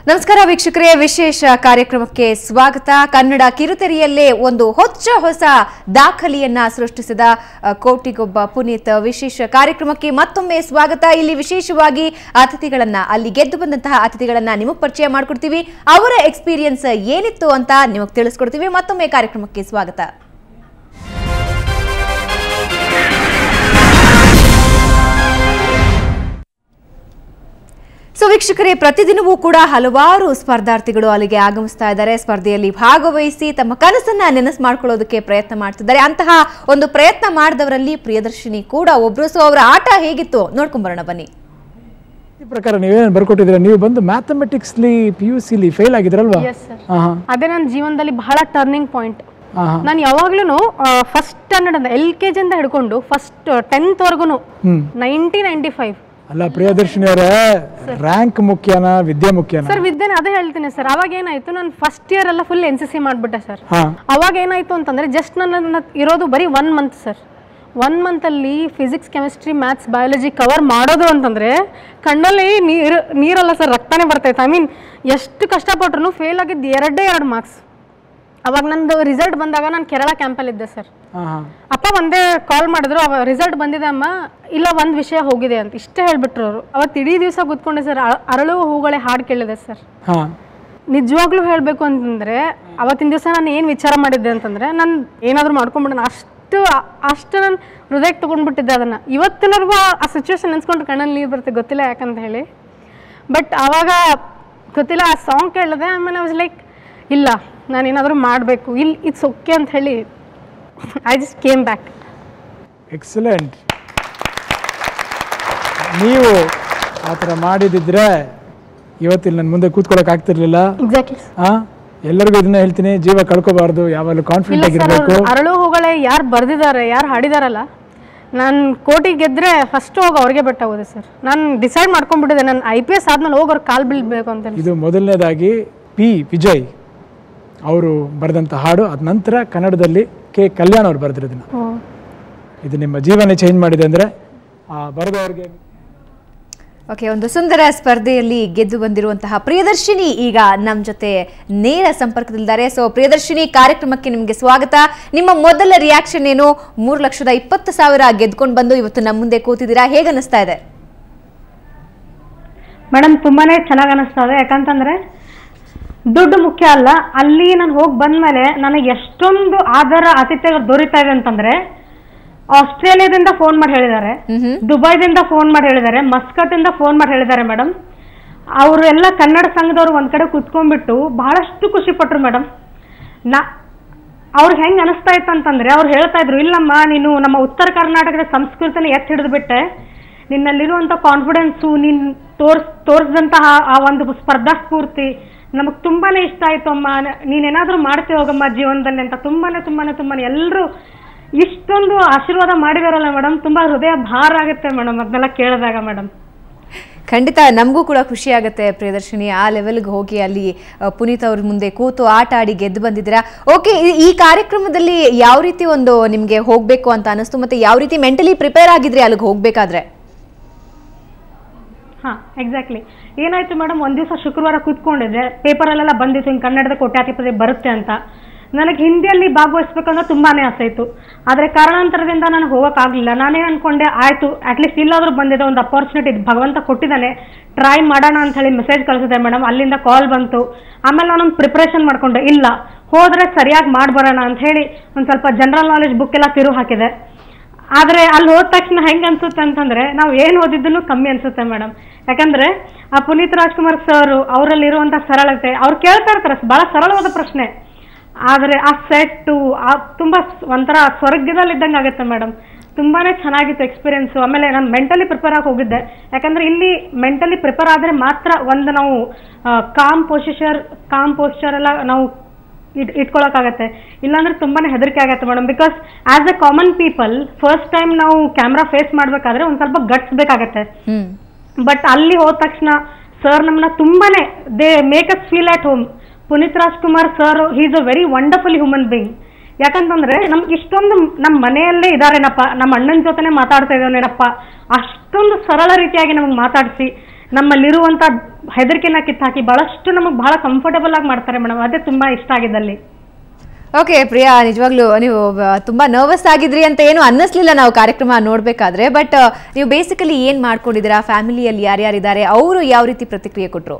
ನಮಸ್ಕಾರ ವೀಕ್ಷಕರೇ ವಿಶೇಷ ಕಾರ್ಯಕ್ರಮಕ್ಕೆ ಸ್ವಾಗತ ಕನ್ನಡ ಕಿರುತೆರೆಯಲ್ಲೇ ಒಂದು ಹೊಚ್ಚ ಹೊಸ ದಾಖಲೆಯನ್ನ ಸೃಷ್ಟಿಸಿದ ಅ, ಕೋಟಿಗೊಬ್ಬ ಪುನೀತ್ ವಿಶೇಷ ಕಾರ್ಯಕ್ರಮಕ್ಕೆ ಮತ್ತೊಮ್ಮೆ ಸ್ವಾಗತ ಇಲ್ಲಿ ವಿಶೇಷವಾಗಿ ಅತಿಥಿಗಳನ್ನ ಅಲ್ಲಿ ಗೆದ್ದು ಬಂದಂತಹ ಅತಿಥಿಗಳನ್ನ ನಿಮಗೆ ಪರಿಚಯ ಮಾಡ್ಕೊಡ್ತೀವಿ ಅವರ ಎಕ್ಸ್ಪೀರಿಯನ್ಸ್ ಏನಿತ್ತು ಅಂತ ನಿಮಗೆ ತಿಳಿಸ್ಕೊಡ್ತೀವಿ ಮತ್ತೊಮ್ಮೆ ಕಾರ್ಯಕ್ರಮಕ್ಕೆ ಸ್ವಾಗತ ಸೊ ವೀಕ್ಷಕರೇ ಪ್ರತಿದಿನವೂ ಕೂಡ ಹಲವಾರು ಸ್ಪರ್ಧಾರ್ಥಿಗಳು ಅಲ್ಲಿಗೆ ಆಗಮಿಸ್ತಾ ಇದ್ದಾರೆ ಸ್ಪರ್ಧೆಯಲ್ಲಿ ಭಾಗವಹಿಸಿ ತಮ್ಮ ಕನಸನ್ನ ನೆನಸು ಮಾಡ್ಕೊಳ್ಳೋದಕ್ಕೆ ಪ್ರಯತ್ನ ಮಾಡ್ತಿದ್ದಾರೆ ಅಂತಹ ಒಂದು ಪ್ರಯತ್ನ ಮಾಡಿದವರಲ್ಲಿ ಪ್ರಿಯದರ್ಶಿನಿ ಕೂಡ ಒಬ್ರು ಸೊ ಅವರ ಆಟ ಹೇಗಿತ್ತು ನೋಡ್ಕೊಂಬರೋಣ ಬನ್ನಿ ಈ ಪ್ರಕಾರ ನೀವೇನು ಬರ್ಕೊಟ್ಟಿದ್ದೀರಾ ನೀವು ಬಂದು ಮ್ಯಾಥಮೆಟಿಕ್ಸ್ಲಿ ಪಿ ಯು ಸಿಲಿ ಫೇಲ್ ಆಗಿದ್ರಲ್ವಾ ಎಸ್ ಸರ್ ಹಾಂ ಹಾಂ ಅದೇ ನನ್ನ ಜೀವನದಲ್ಲಿ ಬಹಳ ಟರ್ನಿಂಗ್ ಪಾಯಿಂಟ್ ಹಾಂ ಹಾಂ ನಾನು ಯಾವಾಗ್ಲೂ ಫಸ್ಟ್ ಸ್ಟ್ಯಾಂಡರ್ಡ್ ಅಂತ ಎಲ್ ಕೆ ಜಿಂದ ಹಿಡ್ಕೊಂಡು ಫಸ್ಟ್ ಟೆಂತ್ವರೆಗೂ ಹ್ಞೂ ನೈನ್ಟೀನ್ ನೈಂಟಿ ಫೈವ್ ಅಲ್ಲ ಪ್ರಿಯದರ್ಶಿನಿ ಅವರೇ ರ್ಯಾಂಕ್ ಮುಖ್ಯನಾ ವಿದ್ಯೆ ಮುಖ್ಯನಾ ಸರ್ ವಿದ್ಯೆನ ಅದೇ ಹೇಳ್ತೀನಿ ಸರ್ ಅವಾಗ ಏನಾಯ್ತು ನಾನು ಫಸ್ಟ್ ಇಯರ್ ಎಲ್ಲ ಫುಲ್ ಎನ್ ಸಿ ಸಿ ಮಾಡಿಬಿಟ್ಟೆ ಸರ್ ಹಾಂ ಅವಾಗ ಏನಾಯ್ತು ಅಂತಂದ್ರೆ ಜಸ್ಟ್ ನನ್ನ ಇರೋದು ಬರೀ ಒನ್ ಮಂತ್ ಸರ್ ಒನ್ ಮಂತಲ್ಲಿ physics chemistry maths biology cover ಮಾಡೋದು ಅಂತಂದ್ರೆ ಕಣ್ಣಲ್ಲಿ ನೀರು ನೀರಲ್ಲ ಸರ್ ರಕ್ತನೇ ಬರ್ತೈತೆ ಐ ಮೀನ್ ಎಷ್ಟು ಕಷ್ಟಪಟ್ರು ಫೇಲ್ ಆಗಿದ್ದು ಎರಡೇ ಎರಡು ಮಾರ್ಕ್ಸ್ ಅವಾಗ ನಂದು ರಿಸಲ್ಟ್ ಬಂದಾಗ ನಾನು ಕೇರಳ ಕ್ಯಾಂಪಲ್ಲಿದ್ದೆ ಸರ್ ಹಾಂ ಹಾಂ ಅಪ್ಪ ಒಂದೇ ಕಾಲ್ ಮಾಡಿದ್ರು ಅವ ರಿಸಲ್ಟ್ ಬಂದಿದೆ ಅಮ್ಮ ಇಲ್ಲ ಒಂದು ವಿಷಯ ಹೋಗಿದೆ ಅಂತ ಇಷ್ಟೇ ಹೇಳ್ಬಿಟ್ರು ಅವರು ಅವತ್ತು ಇಡೀ ದಿವಸ ಕೂತ್ಕೊಂಡೆ ಸರ್ ಅರಳು ಹೂಗಳೇ ಹಾಡು ಕೇಳಿದೆ ಸರ್ ಹಾಂ ನಿಜವಾಗ್ಲೂ ಹೇಳಬೇಕು ಅಂತಂದ್ರೆ ಅವತ್ತಿನ ದಿವಸ ನಾನು ಏನು ವಿಚಾರ ಮಾಡಿದ್ದೆ ಅಂತಂದ್ರೆ ನಾನು ಏನಾದರೂ ಮಾಡ್ಕೊಂಡ್ಬಿಡೋಣ ಅಷ್ಟು ಅಷ್ಟು ನಾನು ಹೃದಯಕ್ಕೆ ತೊಗೊಂಡ್ಬಿಟ್ಟಿದ್ದೆ ಅದನ್ನು ಇವತ್ತಿನವರೆಗೂ ಆ- ಆ ಸಿಚುವೇಶನ್ ನೆನ್ಸ್ಕೊಂಡು ಕಣ್ಣಲ್ಲಿ ನೀರು ಬರುತ್ತೆ ಗೊತ್ತಿಲ್ಲ ಯಾಕಂತ ಹೇಳಿ ಬಟ್ ಆವಾಗ ಗೊತ್ತಿಲ್ಲ ಆ ಸಾಂಗ್ ಕೇಳಿದೆ ಆಮೇಲೆ ವಾಸ್ ಲೈಕ್ ಇಲ್ಲ ನಾನು ಏನಾದರೂ ಮಾಡಬೇಕು ಇಲ್ಲಿ ಇಟ್ಸ್ ಓಕೆ ಅಂತ ಹೇಳಿ I just came back excellent ನೀವು ಆ ಥರ ಮಾಡಿದಿದ್ರೆ ಇವತ್ತಿಲ್ಲಿ ನನ್ನ ಮುಂದೆ ಕೂತ್ಕೊಳ್ಳೋಕೆ ಆಗ್ತಿರ್ಲಿಲ್ಲ ಎಕ್ಸಾಕ್ಟ್ಲಿ ಹಾಂ ಎಲ್ಲರಿಗೂ ಇದನ್ನ ಹೇಳ್ತೀನಿ ಜೀವ ಕಳ್ಕೊಬಾರ್ದು ಯಾವಾಗಲೂ ಕಾನ್ಫಿಡೆಂಟ್ ಇಲ್ಲ ಸರ್ ಆಗಿರಬೇಕು ಅರಳು ಹೂಗಳೇ ಯಾರು ಬರ್ದಿದ್ದಾರೆ ಯಾರು ಹಾಡಿದಾರಲ್ಲ ನಾನು ಕೋಟಿ ಗೆದ್ರೆ ಫಸ್ಟ್ ಹೋಗಿ ಅವ್ರಿಗೆ ಬೆಟ್ಟಾಗೋದೆ ಸರ್ ನಾನು ಡಿಸೈಡ್ ಮಾಡ್ಕೊಂಡ್ಬಿಟ್ಟಿದ್ದೆ ನಾನು ಐ ಪಿ ಎಸ್ ಆದ್ಮೇಲೆ ಹೋಗಿ ಅವ್ರ ಕಾಲ್ ಬೀಳ್ಬೇಕು ಅಂತ ಇದು ಮೊದಲನೇದಾಗಿ ಪಿ ವಿಜಯ್ ಅವರು ಬರೆದಂಥ ಹಾಡು ಅದ ನಂತರ ಕನ್ನಡದಲ್ಲಿ ಕೆ ಕಲ್ಯಾಣ್ ಅವರು ಬರೆದಿರೋದನ್ನ ಇದು ನಿಮ್ಮ ಜೀವನ ಚೇಂಜ್ ಮಾಡಿದೆ ಅಂದರೆ ಆ ಬರೆದವ್ರಿಗೆ ಓಕೆ ಒಂದು ಸುಂದರ ಸ್ಪರ್ಧೆಯಲ್ಲಿ ಗೆದ್ದು ಬಂದಿರುವಂತಹ ಪ್ರಿಯದರ್ಶಿನಿ ಈಗ ನಮ್ಮ ಜೊತೆ ನೇರ ಸಂಪರ್ಕದಲ್ಲಿದ್ದಾರೆ ಸೊ ಪ್ರಿಯದರ್ಶಿನಿ ಕಾರ್ಯಕ್ರಮಕ್ಕೆ ನಿಮಗೆ ಸ್ವಾಗತ ನಿಮ್ಮ ಮೊದಲ ರಿಯಾಕ್ಷನ್ ಏನು ಮೂರು ಲಕ್ಷದ ಇಪ್ಪತ್ತು ಸಾವಿರ ಗೆದ್ಕೊಂಡು ಬಂದು ಇವತ್ತು ನಮ್ಮ ಮುಂದೆ ಕೂತಿದ್ದೀರಾ ಹೇಗೆ ಅನಿಸ್ತಾ ಇದೆ ಮೇಡಮ್ ತುಂಬಾನೇ ಚೆನ್ನಾಗಿ ಅನಿಸ್ತಾ ಇದೆ ಯಾಕಂತಂದ್ರೆ ದುಡ್ಡು ಮುಖ್ಯ ಅಲ್ಲ ಅಲ್ಲಿ ನಾನು ಹೋಗಿ ಬಂದ್ಮೇಲೆ ನನಗೆ ಎಷ್ಟೊಂದು ಆಧಾರ ಆತಿಥ್ಯ ದೊರೀತಾ ಇದೆ ಅಂತಂದ್ರೆ ಆಸ್ಟ್ರೇಲಿಯಾದಿಂದ ಫೋನ್ ಮಾಡಿ ಹೇಳಿದ್ದಾರೆ ಮ್ಹ್ಮ್. ದುಬೈದಿಂದ ಫೋನ್ ಮಾಡಿ ಹೇಳಿದ್ದಾರೆ ಮಸ್ಕತ್ ಇಂದ ಫೋನ್ ಮಾಡಿ ಹೇಳಿದ್ದಾರೆ ಮೇಡಮ್ ಅವರು ಎಲ್ಲ ಕನ್ನಡ ಸಂಘದವ್ರು ಒಂದ್ ಕಡೆ ಕುತ್ಕೊಂಡ್ಬಿಟ್ಟು ಬಹಳಷ್ಟು ಖುಷಿ ಪಟ್ರು ಮೇಡಮ್ ನಾ ಅವ್ರಿಗೆ ಹೆಂಗ್ ಅನಿಸ್ತಾ ಇತ್ತು ಅಂತಂದ್ರೆ ಅವ್ರು ಹೇಳ್ತಾ ಇದ್ರು ಇಲ್ಲಮ್ಮ ನೀನು ನಮ್ಮ ಉತ್ತರ ಕರ್ನಾಟಕದ ಸಂಸ್ಕೃತಿನ ಎತ್ತಿ ಹಿಡಿದ್ಬಿಟ್ಟೆ ನಿನ್ನಲ್ಲಿರುವಂತ ಕಾನ್ಫಿಡೆನ್ಸು ನೀನ್ ತೋರ್ಸ್ ತೋರಿಸಿದಂತಹ ಆ ಒಂದು ಸ್ಪರ್ಧಾ ಸ್ಫೂರ್ತಿ ನಮಗ್ ತುಂಬಾನೇ ಇಷ್ಟ ಆಯ್ತು ಅಮ್ಮ ನೀನೇನಾದ್ರೂ ಮಾಡ್ತೀವಿ ಹೋಗಮ್ಮ ಜೀವನದಲ್ಲಿ ಅಂತ ತುಂಬಾನೇ ತುಂಬಾನೇ ತುಂಬಾನೇ ಎಲ್ಲರೂ ಇಷ್ಟೊಂದು ಆಶೀರ್ವಾದ ಮಾಡಿದಾರಲ್ಲ ಮೇಡಮ್ ತುಂಬಾ ಹೃದಯ ಭಾರ ಆಗುತ್ತೆ ಮೇಡಮ್ ಅದನ್ನೆಲ್ಲ ಕೇಳಿದಾಗ ಮೇಡಮ್ ಖಂಡಿತ ನಮಗೂ ಕೂಡ ಖುಷಿ ಆಗುತ್ತೆ ಪ್ರಿಯದರ್ಶಿನಿ ಆ ಲೆವೆಲ್ಗೆ ಹೋಗಿ ಅಲ್ಲಿ ಆ, ಪುನೀತ್ ಅವ್ರ ಮುಂದೆ ಕೂತು ಆಟ ಆಡಿ ಗೆದ್ದು ಬಂದಿದ್ದೀರಾ ಓಕೆ ಈ ಕಾರ್ಯಕ್ರಮದಲ್ಲಿ ಯಾವ ರೀತಿ ಒಂದು ನಿಮಗೆ ಹೋಗಬೇಕು ಅಂತ ಅನಿಸ್ತು ಮತ್ತೆ ಯಾವ ರೀತಿ ಮೆಂಟಲಿ ಪ್ರಿಪೇರ್ ಆಗಿದ್ರಿ ಅಲ್ಲಿಗೆ ಹೋಗ್ಬೇಕಾದ್ರೆ ಹಾ ಎಕ್ಸಾಕ್ಟ್ಲಿ ಏನಾಯ್ತು ಮೇಡಮ್ ಒಂದ್ ದಿವಸ ಶುಕ್ರವಾರ ಕೂತ್ಕೊಂಡಿದ್ದೆ ಪೇಪರಲ್ಲೆಲ್ಲ ಬಂದಿತ್ತು ಹಿಂಗೆ ಕನ್ನಡದ ಕೋಟ್ಯಾಧಿಪತಿ ಬರುತ್ತೆ ಅಂತ ನನಗೆ ಹಿಂದಿಯಲ್ಲಿ ಭಾಗವಹಿಸ್ಬೇಕಂದ್ರೆ ತುಂಬಾನೇ ಆಸೆ ಇತ್ತು ಆದ್ರೆ ಕಾರಣಾಂತರದಿಂದ ನಾನು ಹೋಗೋಕ್ಕಾಗಲಿಲ್ಲ ನಾನೇ ಅನ್ಕೊಂಡೆ ಆಯ್ತು ಅಟ್ಲೀಸ್ಟ್ ಇಲ್ಲಾದ್ರೂ ಬಂದಿದೆ ಒಂದು ಅಪರ್ಚುನಿಟಿ ಭಗವಂತ ಕೊಟ್ಟಿದ್ದಾನೆ ಟ್ರೈ ಮಾಡೋಣ ಅಂತ ಹೇಳಿ ಮೆಸೇಜ್ ಕಳಿಸಿದೆ ಮೇಡಮ್ ಅಲ್ಲಿಂದ ಕಾಲ್ ಬಂತು ಆಮೇಲೆ ನಾನೊಂದು ಪ್ರಿಪ್ರೇಷನ್ ಮಾಡ್ಕೊಂಡೆ ಇಲ್ಲ ಹೋದ್ರೆ ಸರಿಯಾಗಿ ಮಾಡ್ಬರೋಣ ಅಂತ ಹೇಳಿ ಒಂದು ಸ್ವಲ್ಪ ಜನರಲ್ ನಾಲೆಜ್ ಬುಕ್ ಎಲ್ಲ ತಿರು ಹಾಕಿದೆ ಆದ್ರೆ ಅಲ್ಲಿ ಹೋದ ತಕ್ಷಣ ಹೆಂಗ್ ಅನ್ಸುತ್ತೆ ಅಂತಂದ್ರೆ ನಾವು ಏನ್ ಓದಿದ್ದನ್ನು ಕಮ್ಮಿ ಅನ್ಸುತ್ತೆ ಮೇಡಮ್ ಯಾಕಂದ್ರೆ ಆ ಪುನೀತ್ ರಾಜ್ಕುಮಾರ್ ಸರ್ ಅವರಲ್ಲಿ ಇರುವಂತ ಸರಳತೆ ಅವ್ರು ಕೇಳ್ತಾ ಇರ್ತಾರೆ ಬಹಳ ಸರಳವಾದ ಪ್ರಶ್ನೆ ಆದ್ರೆ ಆ ಸೆಟ್ಟು ಆ ತುಂಬಾ ಸ್- ಒಂಥರ ಸ್ವರ್ಗದಲ್ಲಿ ಇದ್ದಂಗೆ ಆಗುತ್ತೆ ಮೇಡಮ್ ತುಂಬಾನೇ ಚೆನ್ನಾಗಿತ್ತು ಎಕ್ಸ್ಪೀರಿಯನ್ಸ್ ಆಮೇಲೆ ನಾನು ಮೆಂಟಲಿ ಪ್ರಿಪೇರ್ ಆಗಿ ಹೋಗಿದ್ದೆ ಯಾಕಂದ್ರೆ ಇಲ್ಲಿ ಮೆಂಟಲಿ ಪ್ರಿಪೇರ್ ಆದ್ರೆ ಮಾತ್ರ ಒಂದು ನಾವು ಕಾಮ್ ಪೊಸಿಷರ್ ಕಾಮ್ ಪೋಸ್ಚರ್ ಎಲ್ಲ ನಾವು ಇಟ್ ಇಟ್ಕೊಳಕ್ಕಾಗತ್ತೆ ಇಲ್ಲಾಂದ್ರೆ ತುಂಬಾನೇ ಹೆದರಿಕೆ ಆಗತ್ತೆ madam because as a common people first time ನಾವು ಕ್ಯಾಮ್ರಾ ಫೇಸ್ ಮಾಡ್ಬೇಕಾದ್ರೆ ಒಂದ್ ಸ್ವಲ್ಪ ಗಟ್ಸ್ ಬೇಕಾಗತ್ತೆ ಹ್ಮ್ ಬಟ್ ಅಲ್ಲಿ ಹೋದ ತಕ್ಷಣ ಸರ್ ನಮ್ಮನ್ನ ತುಂಬಾನೇ they make us feel at home Puneeth Rajkumar sir is a very wonderful human being ಯಾಕಂತಂದ್ರೆ ನಮ್ಗೆ ಇಷ್ಟೊಂದು ನಮ್ಮ ಮನೆಯಲ್ಲೇ ಇದಾರೇನಪ್ಪ ನಮ್ಮ ಅಣ್ಣನ ಜೊತೆನೆ ಮಾತಾಡ್ತಾ ಇದ್ದಾನೇನಪ್ಪ ಅಷ್ಟೊಂದು ಸರಳ ರೀತಿಯಾಗಿ ನಮಗೆ ಮಾತಾಡಿಸಿ ನಮ್ಮಲ್ಲಿರುವಂತ ಹೆದರಿಕೆನ ಕಿತ್ತಾಕಿ ಬಹಳಷ್ಟು ನಮಗೆ ಬಹಳ ಕಂಫರ್ಟಬಲ್ ಆಗಿ ಮಾಡ್ತಾರೆ ಮೇಡಮ್ ಅದೇ ತುಂಬಾ ಇಷ್ಟ ಆಗಿದೆ ಅಲ್ಲಿ ಓಕೆ ಪ್ರಿಯಾ ನಿಜವಾಗ್ಲೂ ನೀವು ಬ- ತುಂಬಾ ನರ್ವಸ್ ಆಗಿದ್ರಿ ಅಂತ ಏನು ಅನ್ನಿಸ್ಲಿಲ್ಲ ನಾವು ಕಾರ್ಯಕ್ರಮ ನೋಡ್ಬೇಕಾದ್ರೆ ಬಟ್ ನೀವು ಬೇಸಿಕಲಿ ಏನ್ ಮಾಡ್ಕೊಂಡಿದ್ದೀರಾ ಫ್ಯಾಮಿಲಿಯಲ್ಲಿ ಯಾರ್ಯಾರಿದ್ದಾರೆ ಅವರು ಯಾವ ರೀತಿ ಪ್ರತಿಕ್ರಿಯೆ ಕೊಟ್ರು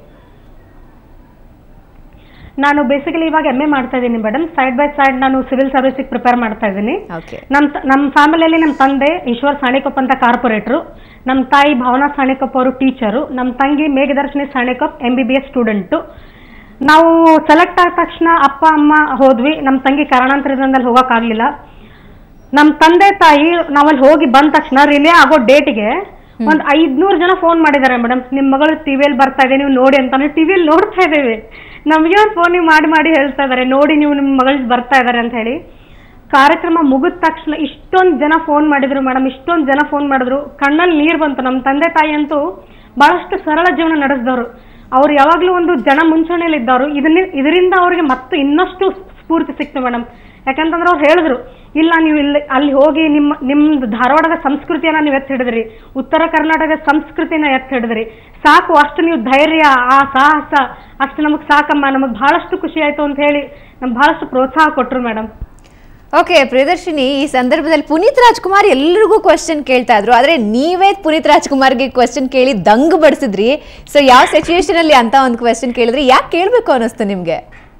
ನಾನು ಬೇಸಿಕಲಿ ಇವಾಗ ಎಮ್ ಎ ಮಾಡ್ತಾ ಇದ್ದೀನಿ ಮೇಡಮ್ ಸೈಡ್ ಬೈ ಸೈಡ್ ನಾನು ಸಿವಿಲ್ ಸರ್ವಿಸಿಗೆ ಪ್ರಿಪೇರ್ ಮಾಡ್ತಾ ಇದ್ದೀನಿ ಓಕೆ ನಮ್ಮ ನಮ್ಮ ಫ್ಯಾಮಿಲಿಯಲ್ಲಿ ನಮ್ಮ ತಂದೆ ಈಶ್ವರ್ ಸಾಣಿಕೊಪ್ಪ ಅಂತ ಕಾರ್ಪೊರೇಟ್ರು ನಮ್ಮ ತಾಯಿ ಭಾವನಾ ಸಾಣಿಕೊಪ್ಪ ಅವರು ಟೀಚರು ನಮ್ಮ ತಂಗಿ Meghadarshini Sanikop M B B S student ನಾವು ಸೆಲೆಕ್ಟ್ ಆದ ತಕ್ಷಣ ಅಪ್ಪ ಅಮ್ಮ ಹೋದ್ವಿ ನಮ್ಮ ತಂಗಿ ಕಾರಣಾಂತರದಿಂದ ಅಲ್ಲಿ ಹೋಗೋಕ್ಕಾಗಲಿಲ್ಲ ನಮ್ಮ ತಂದೆ ತಾಯಿ ನಾವಲ್ಲಿ ಹೋಗಿ ಬಂದ ತಕ್ಷಣ ರಿಲೇ ಆಗೋ ಡೇಟ್ಗೆ ಒಂದು ಐದ್ನೂರು ಜನ ಫೋನ್ ಮಾಡಿದ್ದಾರೆ ಮೇಡಮ್ ನಿಮ್ಮ ಮಗಳು ಟಿವಿಯಲ್ಲಿ ಬರ್ತಾ ಇದೆ ನೀವು ನೋಡಿ ಅಂತ ಟಿವಿಯಲ್ಲಿ ನೋಡ್ತಾ ಇದ್ದೇವೆ ನಮಗೆ ಒಂದು ಫೋನ್ ಮಾಡಿ ಮಾಡಿ ಹೇಳ್ತಾ ಇದ್ದಾರೆ ನೋಡಿ ನೀವು ನಿಮ್ಮ ಮಗಳು ಬರ್ತಾ ಇದ್ದಾರೆ ಅಂತ ಹೇಳಿ ಕಾರ್ಯಕ್ರಮ ಮುಗಿದ ತಕ್ಷಣ ಇಷ್ಟೊಂದು ಜನ ಫೋನ್ ಮಾಡಿದ್ರು ಮೇಡಮ್ ಇಷ್ಟೊಂದು ಜನ ಫೋನ್ ಮಾಡಿದ್ರು ಕಣ್ಣಲ್ಲಿ ನೀರು ಬಂತು ನಮ್ಮ ತಂದೆ ತಾಯಿ ಅಂತೂ ಬಹಳಷ್ಟು ಸರಳ ಜೀವನ ನಡೆಸಿದವರು ಅವ್ರು ಯಾವಾಗಲೂ ಒಂದು ಜನ ಮುಂಚೂಣಿಯಲ್ಲಿ ಇದ್ದವರು ಇದನ್ನ ಇದರಿಂದ ಅವ್ರಿಗೆ ಮತ್ತೆ ಇನ್ನಷ್ಟು ಸ್ಫೂರ್ತಿ ಸಿಕ್ತು ಮೇಡಮ್ ಯಾಕಂತಂದ್ರೆ ಅವ್ರು ಹೇಳಿದ್ರು ಇಲ್ಲ ನೀವು ಇಲ್ಲಿ ಅಲ್ಲಿ ಹೋಗಿ ನಿಮ್ಮ ನಿಮ್ದು ಧಾರವಾಡದ ಸಂಸ್ಕೃತಿಯನ್ನ ನೀವು ಎತ್ತಿ ಹಿಡಿದ್ರಿ ಉತ್ತರ ಕರ್ನಾಟಕದ ಸಂಸ್ಕೃತಿನ ಎತ್ತಿ ಹಿಡಿದ್ರಿ ಸಾಕು ಅಷ್ಟು ನೀವು ಧೈರ್ಯ ಆ ಸಾಹಸ ಅಷ್ಟು ನಮಗೆ ಸಾಕಮ್ಮ ನಮಗೆ ಬಹಳಷ್ಟು ಖುಷಿ ಆಯ್ತು ಅಂತ ಹೇಳಿ ನಮ್ಗೆ ಬಹಳಷ್ಟು ಪ್ರೋತ್ಸಾಹ ಕೊಟ್ರು ಮೇಡಮ್ ಓಕೆ ಪ್ರಿಯದರ್ಶಿನಿ ಈ ಸಂದರ್ಭದಲ್ಲಿ ಪುನೀತ್ ರಾಜ್ಕುಮಾರ್ ಎಲ್ರಿಗೂ ಕ್ವಶನ್ ಕೇಳ್ತಾ ಇದ್ರು ಆದ್ರೆ ನೀವೇ ಪುನೀತ್ ರಾಜ್ಕುಮಾರ್ಗೆ ಕ್ವಶನ್ ಕೇಳಿ ದಂಗ್ ಬಡಿಸಿದ್ರಿ ಸೊ ಯಾವ ಸಿಚುವೇಶನ್ ಅಲ್ಲಿ ಅಂತ ಒಂದು ಕ್ವಶನ್ ಕೇಳಿದ್ರಿ ಯಾಕೆ ಕೇಳಬೇಕು ಅನ್ನಿಸ್ತು ನಿಮ್ಗೆ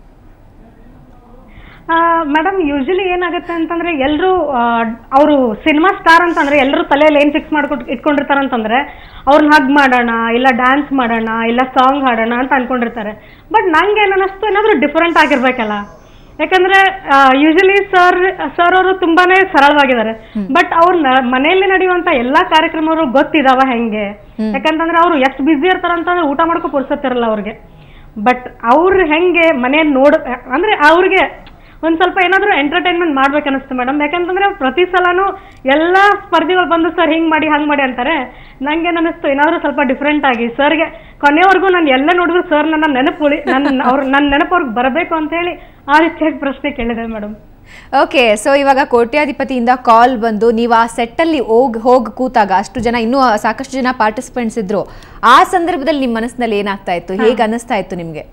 ಮೇಡಮ್ ಯೂಶಲಿ ಏನಾಗುತ್ತೆ ಅಂತಂದ್ರೆ ಎಲ್ಲರೂ ಅವರು ಸಿನಿಮಾ ಸ್ಟಾರ್ ಅಂತಂದ್ರೆ ಎಲ್ಲರೂ ತಲೆಯಲ್ಲಿ ಏನ್ ಫಿಕ್ಸ್ ಮಾಡ್ಕೊಂಡು ಇಟ್ಕೊಂಡಿರ್ತಾರೆ ಅಂತಂದ್ರೆ ಅವ್ರನ್ನ ಹಗ್ ಮಾಡೋಣ ಇಲ್ಲ ಡ್ಯಾನ್ಸ್ ಮಾಡೋಣ ಇಲ್ಲ ಸಾಂಗ್ ಹಾಡೋಣ ಅಂತ ಅನ್ಕೊಂಡಿರ್ತಾರೆ ಬಟ್ ನಂಗೆ ಏನ್ ಅನ್ನಿಸ್ತು ಏನಾದ್ರೂ ಡಿಫರೆಂಟ್ ಆಗಿರ್ಬೇಕಲ್ಲ ಯಾಕಂದ್ರೆ ಯೂಶಲಿ ಸರ್ ಸರ್ ಅವರು ತುಂಬಾನೇ ಸರಳವಾಗಿದ್ದಾರೆ ಬಟ್ ಅವ್ರ ನ- ಮನೆಯಲ್ಲಿ ನಡೆಯುವಂತ ಎಲ್ಲಾ ಕಾರ್ಯಕ್ರಮಗಳು ಗೊತ್ತಿದಾವ ಹೆಂಗೆ ಯಾಕಂತಂದ್ರೆ ಅವ್ರು ಎಷ್ಟು ಬಿಸಿ ಇರ್ತಾರ ಅಂತಂದ್ರೆ ಊಟ ಮಾಡ್ಕೊ ಪುರ್ಸತ್ತಿರಲ್ಲ ಅವ್ರಿಗೆ ಬಟ್ ಅವ್ರು ಹೆಂಗೆ ಮನೆಯಲ್ಲಿ ನೋಡ್ ಅಂದ್ರೆ ಅವ್ರಿಗೆ ಒಂದ್ ಸ್ವಲ್ಪ ಏನಾದ್ರೂ ಎಂಟರ್ಟೈನ್ಮೆಂಟ್ ಮಾಡ್ಬೇಕು ಅನಿಸ್ತು ಮೇಡಮ್ ಯಾಕಂತಂದ್ರೆ ಪ್ರತಿ ಸಲನೂ ಎಲ್ಲಾ ಸ್ಪರ್ಧಿಗಳು ಬಂದು ಸರ್ ಹಿಂಗ್ ಮಾಡಿ ಹಂಗ್ ಮಾಡಿ ಅಂತಾರೆ ನಂಗೆ ಅನಿಸ್ತು ಏನಾದ್ರೂ ಸ್ವಲ್ಪ ಡಿಫ್ರೆಂಟ್ ಆಗಿ ಸರ್ಗೆ ಕೊನೆವರೆಗೂ ನಾನು ಎಲ್ಲ ನೋಡಿದ್ರು ಸರ್ ನನ್ನ ನೆನಪು ಉಳಿ ನನ್ನ ಅವ್ರ ನನ್ನ ನೆನಪು ಅವ್ರಿಗೆ ಬರಬೇಕು ಅಂತ ಹೇಳಿ ಆ ರೀತಿಯಾಗಿ ಪ್ರಶ್ನೆ ಕೇಳಿದೆ ಮೇಡಮ್ ಓಕೆ ಸೊ ಇವಾಗ ಕೋಟ್ಯಾಧಿಪತಿಯಿಂದ ಕಾಲ್ ಬಂದು ನೀವು ಆ ಸೆಟ್ಟಲ್ಲಿ ಹೋಗ್ ಹೋಗಿ ಕೂತಾಗ ಅಷ್ಟು ಜನ ಇನ್ನೂ ಸಾಕಷ್ಟು ಜನ ಪಾರ್ಟಿಸಿಪೆಂಟ್ಸ್ ಇದ್ರು ಆ ಸಂದರ್ಭದಲ್ಲಿ ನಿಮ್ಮ ಮನಸ್ಸಿನಲ್ಲಿ ಏನಾಗ್ತಾ ಇತ್ತು ಹೇಗೆ ಅನ್ನಿಸ್ತಾ ಇತ್ತು ನಿಮ್ಗೆ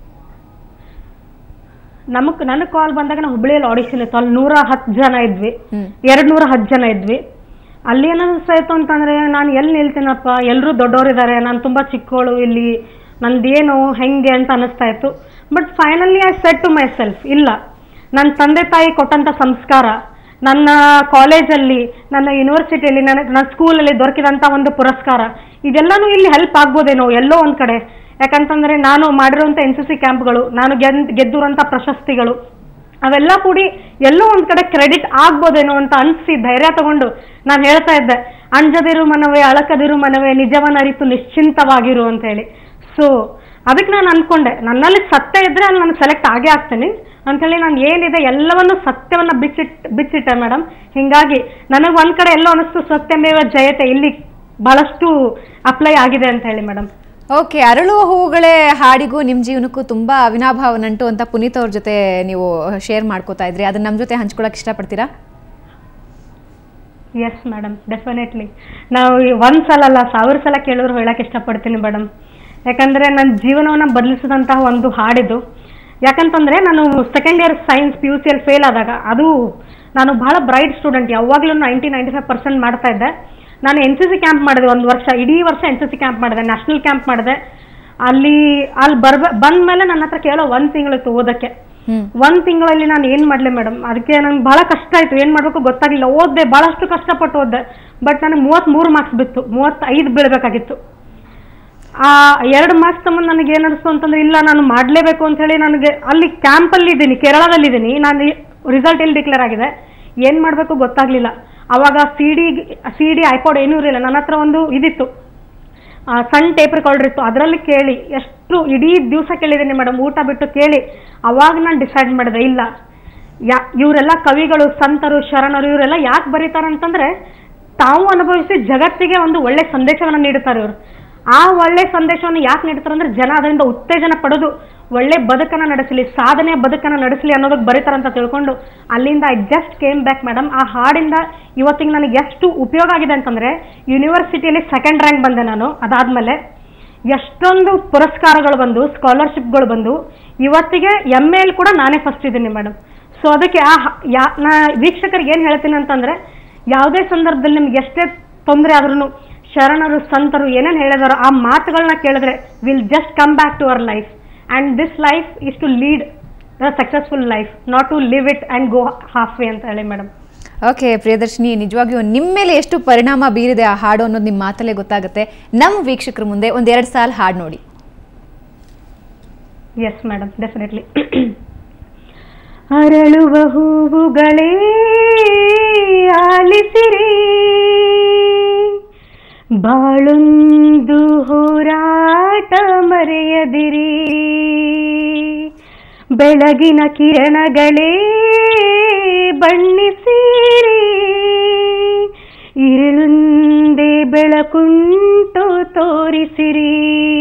ನಮಗ್ ನನಗ್ ಕಾಲ್ ಬಂದಾಗ ನಾವು ಹುಬ್ಳಿಯಲ್ಲಿ ಆಡಿಷನ್ ಇತ್ತು ಅಲ್ಲಿ ನೂರ ಹತ್ತು ಜನ ಇದ್ವಿ ಹ್ಮ್. ಎರಡ್ ನೂರ ಹತ್ತು ಜನ ಇದ್ವಿ ಅಲ್ಲಿ ಏನ್ ಅನಿಸ್ತಾಯಿತ್ತು ಅಂತಂದ್ರೆ ನಾನು ಎಲ್ಲಿ ನಿಲ್ತೀನಪ್ಪ ಎಲ್ಲರೂ ದೊಡ್ಡವರಿದ್ದಾರೆ ನಾನು ತುಂಬಾ ಚಿಕ್ಕವಳು ಇಲ್ಲಿ ನಂದೇನು ಹೆಂಗೆ ಅಂತ ಅನಿಸ್ತಾ ಇತ್ತು but finally I set to myself ಇಲ್ಲ ನನ್ನ ತಂದೆ ತಾಯಿ ಕೊಟ್ಟಂತ ಸಂಸ್ಕಾರ ನನ್ನ ಕಾಲೇಜಲ್ಲಿ ನನ್ನ ಯೂನಿವರ್ಸಿಟಿಯಲ್ಲಿ ನನ್ನ ನನ್ನ ಸ್ಕೂಲಲ್ಲಿ ದೊರಕಿದಂತ ಒಂದು ಪುರಸ್ಕಾರ ಇದೆಲ್ಲಾನು ಇಲ್ಲಿ ಹೆಲ್ಪ್ ಆಗ್ಬೋದೇನೋ ಎಲ್ಲೋ ಒಂದ್ ಕಡೆ ಯಾಕಂತಂದ್ರೆ ನಾನು ಮಾಡಿರುವಂತ ಎನ್ ಸಿ ಸಿ ಕ್ಯಾಂಪ್ಗಳು ನಾನು ಗೆದ್ ಗೆದ್ದಿರುವಂತ ಪ್ರಶಸ್ತಿಗಳು ಅವೆಲ್ಲ ಕೂಡಿ ಎಲ್ಲೋ ಒಂದ್ ಕಡೆ ಕ್ರೆಡಿಟ್ ಆಗ್ಬೋದೇನೋ ಅಂತ ಅನ್ಸಿ ಧೈರ್ಯ ತಗೊಂಡು ನಾನು ಹೇಳ್ತಾ ಇದ್ದೆ ಅಂಜದಿರು ಮನವೇ ಅಳಕದಿರು ಮನವೇ ನಿಜವನ್ನ ಅರಿತು ನಿಶ್ಚಿಂತವಾಗಿರು ಅಂತ ಹೇಳಿ ಸೊ ಅದಕ್ಕೆ ನಾನು ಅನ್ಕೊಂಡೆ ನನ್ನಲ್ಲಿ ಸತ್ಯ ಇದ್ರೆ ಅಲ್ಲಿ ನಾನು ಸೆಲೆಕ್ಟ್ ಆಗೇ ಆಗ್ತೀನಿ ಅಂತೇಳಿ ನಾನು ಏನಿದೆ ಎಲ್ಲವನ್ನು ಸತ್ಯವನ್ನ ಬಿಚ್ಚಿಟ್ ಬಿಚ್ಚಿಟ್ಟೆ ಮೇಡಮ್ ಹಿಂಗಾಗಿ ನನಗೆ ಒಂದ್ ಕಡೆ ಎಲ್ಲೋ ಅನಿಸ್ತು ಸತ್ಯಮೇವ ಜಯತೆ ಇಲ್ಲಿ ಬಹಳಷ್ಟು ಅಪ್ಲೈ ಆಗಿದೆ ಅಂತ ಹೇಳಿ ಮೇಡಮ್ ಓಕೆ ಅರಳುವ ಹೂಗಳೇ ಹಾಡಿಗೂ ನಿಮ್ಮ ಜೀವನಕ್ಕೂ ತುಂಬಾ ಅವಿನಾಭಾವ ನಂಟು ಅಂತ ಪುನೀತ್ ಅವ್ರ ಜೊತೆ ನೀವು ಶೇರ್ ಮಾಡ್ಕೋತಾ ಇದ್ರಿ ಅದನ್ನ ನಮ್ಮ ಜೊತೆ ಹಂಚ್ಕೊಳಕ್ ಇಷ್ಟಪಡ್ತೀರಾ ಎಸ್ ಮೇಡಮ್ ಡೆಫಿನೆಟ್ಲಿ ನಾವು ಈ ಒಂದ್ ಸಲ ಅಲ್ಲ ಸಾವಿರ ಸಲ ಕೇಳಿದ್ರು ಹೇಳಕ್ ಇಷ್ಟಪಡ್ತೀನಿ ಮೇಡಮ್ ಯಾಕಂದ್ರೆ ನನ್ನ ಜೀವನವನ್ನ ಬದಲಿಸಿದಂತಹ ಒಂದು ಹಾಡಿದು ಯಾಕಂತಂದ್ರೆ ನಾನು second year science P U ಸಿಯಲ್ಲಿ ಫೇಲ್ ಆದಾಗ ಅದು ನಾನು ಬಹಳ ಬ್ರೈಟ್ ಸ್ಟೂಡೆಂಟ್ ಯಾವಾಗಲೂ ನೈಂಟಿ ನೈಂಟಿ ಫೈವ್ ಪರ್ಸೆಂಟ್ ಮಾಡ್ತಾ ಇದ್ದೆ ನಾನು ಎನ್ ಸಿ ಸಿ ಕ್ಯಾಂಪ್ ಮಾಡಿದೆ ಒಂದು ವರ್ಷ ಇಡೀ ವರ್ಷ ಎನ್ ಸಿ ಸಿ ಕ್ಯಾಂಪ್ ಮಾಡಿದೆ ನ್ಯಾಷನಲ್ ಕ್ಯಾಂಪ್ ಮಾಡಿದೆ ಅಲ್ಲಿ ಅಲ್ಲಿ ಬರ್ಬ ಬಂದ್ಮೇಲೆ ನನ್ನ ಹತ್ರ ಕೇಳೋ ಒಂದ್ ತಿಂಗಳಿತ್ತು ಓದಕ್ಕೆ ಹ್ಮ್ ಒಂದ್ ತಿಂಗಳಲ್ಲಿ ನಾನು ಏನ್ ಮಾಡ್ಲಿ ಮೇಡಮ್ ಅದಕ್ಕೆ ನಂಗೆ ಬಹಳ ಕಷ್ಟ ಆಯ್ತು ಏನ್ ಮಾಡ್ಬೇಕು ಗೊತ್ತಾಗ್ಲಿಲ್ಲ ಓದ್ದೆ ಬಹಳಷ್ಟು ಕಷ್ಟಪಟ್ಟು ಓದ್ದೆ ಬಟ್ ನನಗೆ ಮೂವತ್ತ್ ಮೂರು ಮಾರ್ಕ್ಸ್ ಬಿತ್ತು ಮೂವತ್ತೈದು ಬೀಳ್ಬೇಕಾಗಿತ್ತು ಆ ಎರಡು ಮಾರ್ಕ್ಸ್ ಸಂಬಂಧ ನನಗೆ ಏನ್ ಅನಿಸ್ತು ಅಂತಂದ್ರೆ ಇಲ್ಲ ನಾನು ಮಾಡ್ಲೇಬೇಕು ಅಂತ ಹೇಳಿ ನನಗೆ ಅಲ್ಲಿ ಕ್ಯಾಂಪ್ ಅಲ್ಲಿ ಇದ್ದೀನಿ ಕೇರಳದಲ್ಲಿ ಇದ್ದೀನಿ ನಾನು ರಿಸಲ್ಟ್ ಎಲ್ಲಿ ಡಿಕ್ಲೇರ್ ಆಗಿದೆ ಏನ್ ಮಾಡ್ಬೇಕು ಗೊತ್ತಾಗ್ಲಿಲ್ಲ ಅವಾಗ C D C D iPod ಏನೂ ಇರಲಿಲ್ಲ ನನ್ನ ಹತ್ರ ಒಂದು ಇದಿತ್ತು ಆ, ಸಣ್ಣ ಟೇಪ್ ರೆಕಾರ್ಡರ್ ಇತ್ತು ಅದರಲ್ಲಿ ಕೇಳಿ ಎಷ್ಟು ಇಡೀ ದಿವಸ ಕೇಳಿದ್ದೀನಿ ಮೇಡಮ್ ಊಟ ಬಿಟ್ಟು ಕೇಳಿ ಅವಾಗ ನಾನು ಡಿಸೈಡ್ ಮಾಡಿದೆ ಇಲ್ಲ ಯಾ ಇವರೆಲ್ಲ ಕವಿಗಳು ಸಂತರು ಶರಣರು ಇವರೆಲ್ಲ ಯಾಕೆ ಬರೀತಾರೆ ಅಂತಂದ್ರೆ ತಾವು ಅನುಭವಿಸಿ ಜಗತ್ತಿಗೆ ಒಂದು ಒಳ್ಳೆ ಸಂದೇಶವನ್ನು ನೀಡುತ್ತಾರೆ ಇವರು ಆ ಒಳ್ಳೆ ಸಂದೇಶವನ್ನು ಯಾಕೆ ನೀಡ್ತಾರೆ ಅಂದ್ರೆ ಜನ ಅದರಿಂದ ಉತ್ತೇಜನ ಪಡೆದು ಒಳ್ಳೆ ಬದುಕನ್ನ ನಡೆಸಲಿ ಸಾಧನೆಯ ಬದುಕನ್ನ ನಡೆಸಲಿ ಅನ್ನೋದಕ್ಕೆ ಬರೀತಾರೆ ಅಂತ ತಿಳ್ಕೊಂಡು ಅಲ್ಲಿಂದ I just came back madam ಆ ಹಾಡಿಂದ ಇವತ್ತಿಗೆ ನನಗೆ ಎಷ್ಟು ಉಪಯೋಗ ಆಗಿದೆ ಅಂತಂದ್ರೆ ಯೂನಿವರ್ಸಿಟಿಯಲ್ಲಿ ಸೆಕೆಂಡ್ ರ್ಯಾಂಕ್ ಬಂದೆ ನಾನು ಅದಾದ್ಮೇಲೆ ಎಷ್ಟೊಂದು ಪುರಸ್ಕಾರಗಳು ಬಂದು ಸ್ಕಾಲರ್ಶಿಪ್ಗಳು ಬಂದು ಇವತ್ತಿಗೆ ಎಮ್ ಎಲ್ ಕೂಡ ನಾನೇ ಫಸ್ಟ್ ಇದ್ದೀನಿ ಮೇಡಮ್ ಸೊ ಅದಕ್ಕೆ ಆ ಹ- ಯಾ ನಾ ವೀಕ್ಷಕರಿಗೆ ಏನು ಹೇಳ್ತೀನಿ ಅಂತಂದ್ರೆ ಯಾವುದೇ ಸಂದರ್ಭದಲ್ಲಿ ನಿಮ್ಗೆ ಎಷ್ಟೇ ತೊಂದರೆ ಆದ್ರೂ ಶರಣರು ಸಂತರು ಏನೇನು ಹೇಳಿದಾರೋ ಆ ಮಾತುಗಳನ್ನ ಕೇಳಿದ್ರೆ will just come back to our life and this life is to lead the successful life not to live it and go half way ಅಂತ ಹೇಳಿ ಮೇಡಮ್ ಓಕೆ ಪ್ರಿಯದರ್ಶಿನಿ ನಿಜವಾಗಿಯೂ ನಿಮ್ಮ ಮೇಲೆ ಎಷ್ಟು ಪರಿಣಾಮ ಬೀರಿದೆ ಆ ಹಾಡು ಅನ್ನೋದು ನಿಮ್ಮ ಮಾತಲ್ಲೇ ಗೊತ್ತಾಗುತ್ತೆ ನಮ್ಮ ವೀಕ್ಷಕರ ಮುಂದೆ ಒಂದೆರಡು ಸಾಲ ಹಾಡು ನೋಡಿ ಎಸ್ ಮೇಡಮ್ ಡೆಫಿನೆಟ್ಲಿ ಅರಳುವ ಹೂವುಗಳೇ ಆಲಿಸಿರಿ ಬಾಳೊಂದು ಹೋರಾಟ ಮರೆಯದಿರಿ ಬೆಳಗಿನ ಕಿರಣಗಳೇ ಬಣ್ಣಿಸಿರಿ ഇരുളുಂದೆ ಬೆಳಕುಂಟು ತೋರಿಸಿರಿ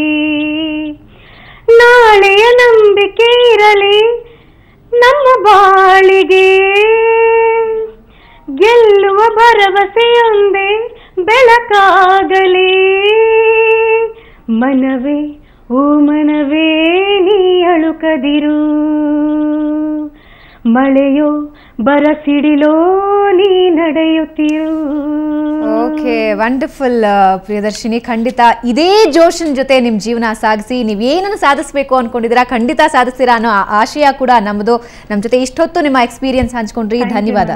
ನಾಳೆಯ ನಂಬಿಕೆ ಇರಲಿ ನಮ್ಮ ಬಾಳಿಗೆ ಗೆಲ್ಲುವ ಭರವಸೆಯೊಂದೇ ಬೆಳಕಾಗಲಿ ಮನವೇ ಓ ಮನವೇ ನೀ ಅಳುಕದಿರು ಮಳೆಯೋ ಬರಸಿಡಿಲೋ ನೀ ನಡೆಯುತ್ತಿರು ಓಕೆ ವಂಡರ್ಫುಲ್ ಪ್ರಿಯದರ್ಶಿನಿ ಖಂಡಿತ ಇದೇ ಜೋಶನ್ ಜೊತೆ ನಿಮ್ಮ ಜೀವನ ಸಾಗಿಸಿ ನೀವು ಏನನ್ನು ಸಾಧಿಸಬೇಕು ಅನ್ಕೊಂಡಿದ್ದೀರಾ ಖಂಡಿತ ಸಾಧಿಸ್ತೀರಾ ಅನ್ನೋ ಆ- ಆಶಯ ಕೂಡ ನಮ್ಮದು ನಮ್ಮ ಜೊತೆ ಇಷ್ಟೊತ್ತು ನಿಮ್ಮ ಎಕ್ಸ್ಪೀರಿಯನ್ಸ್ ಹಂಚ್ಕೊಂಡ್ರಿ ಧನ್ಯವಾದ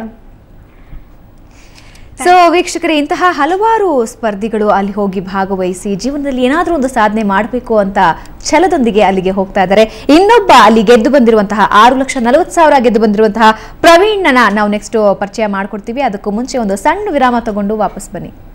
ಸೊ ವೀಕ್ಷಕರೇ ಇಂತಹ ಹಲವಾರು ಸ್ಪರ್ಧಿಗಳು ಅಲ್ಲಿ ಹೋಗಿ ಭಾಗವಹಿಸಿ ಜೀವನದಲ್ಲಿ ಏನಾದರೂ ಒಂದು ಸಾಧನೆ ಮಾಡಬೇಕು ಅಂತ ಛಲದೊಂದಿಗೆ ಅಲ್ಲಿಗೆ ಹೋಗ್ತಾ ಇದ್ದಾರೆ ಇನ್ನೊಬ್ಬ ಅಲ್ಲಿ ಗೆದ್ದು ಬಂದಿರುವಂತಹ ಆರು ಲಕ್ಷ ನಲವತ್ತು ಸಾವಿರ ಗೆದ್ದು ಬಂದಿರುವಂತಹ ಪ್ರವೀಣ್ನ ನಾವು ನೆಕ್ಸ್ಟ್ ಪರಿಚಯ ಮಾಡ್ಕೊಡ್ತೀವಿ ಅದಕ್ಕೂ ಮುಂಚೆ ಒಂದು ಸಣ್ಣ ವಿರಾಮ ತಗೊಂಡು ವಾಪಸ್ ಬನ್ನಿ